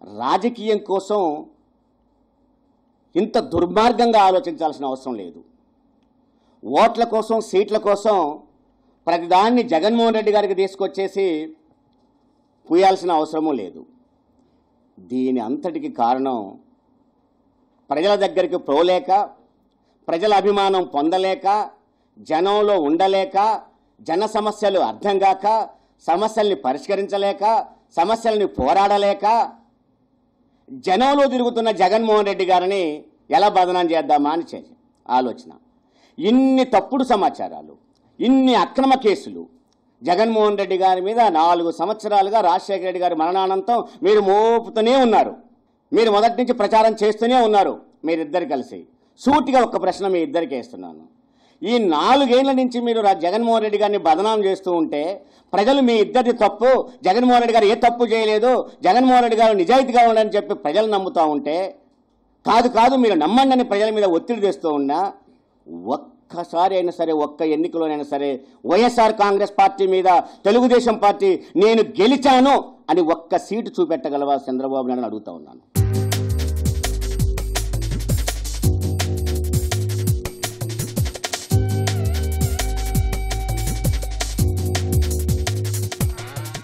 రాజకీయం కోసం ఇంత దుర్మార్గంగా ఆలోచించాల్సిన అవసరం లేదు ఓట్ల కోసం సీట్ల కోసం ప్రతిదాన్ని జగన్మోహన్ రెడ్డి గారికి తీసుకొచ్చేసి పూయాల్సిన అవసరమూ లేదు దీని అంతటికి కారణం ప్రజల దగ్గరికి పోలేక ప్రజల అభిమానం పొందలేక జనంలో ఉండలేక జన సమస్యలు అర్థం కాక సమస్యల్ని పరిష్కరించలేక సమస్యల్ని పోరాడలేక జనంలో తిరుగుతున్న జగన్మోహన్ రెడ్డి గారిని ఎలా బదనాం చేద్దామా అని చేసి ఆలోచన ఇన్ని తప్పుడు సమాచారాలు ఇన్ని అక్రమ కేసులు జగన్మోహన్ రెడ్డి గారి మీద నాలుగు సంవత్సరాలుగా రాజశేఖర రెడ్డి గారి మరణానంతం మీరు మోపుతూనే ఉన్నారు మీరు మొదటి నుంచి ప్రచారం చేస్తూనే ఉన్నారు మీరిద్దరు కలిసి సూటిగా ఒక్క ప్రశ్న మీ ఇద్దరికి వేస్తున్నాను ఈ నాలుగేళ్ల నుంచి మీరు రా- జగన్మోహన్ రెడ్డి గారిని బదనాం చేస్తూ ఉంటే ప్రజలు మీ ఇద్దరి తప్పు జగన్మోహన్ రెడ్డి గారు ఏ తప్పు చేయలేదు జగన్మోహన్ రెడ్డి గారు నిజాయితీగా ఉండని చెప్పి ప్రజలు నమ్ముతూ ఉంటే కాదు కాదు మీరు నమ్మండి అని ప్రజల మీద ఒత్తిడి తెస్తూ ఉన్నా ఒక్కసారి అయినా సరే ఒక్క ఎన్నికలోనైనా సరే వైఎస్ఆర్ కాంగ్రెస్ పార్టీ మీద తెలుగుదేశం పార్టీ నేను గెలిచాను అని ఒక్క సీటు చూపెట్టగలవా చంద్రబాబు నాయుడు అని అడుగుతా ఉన్నాను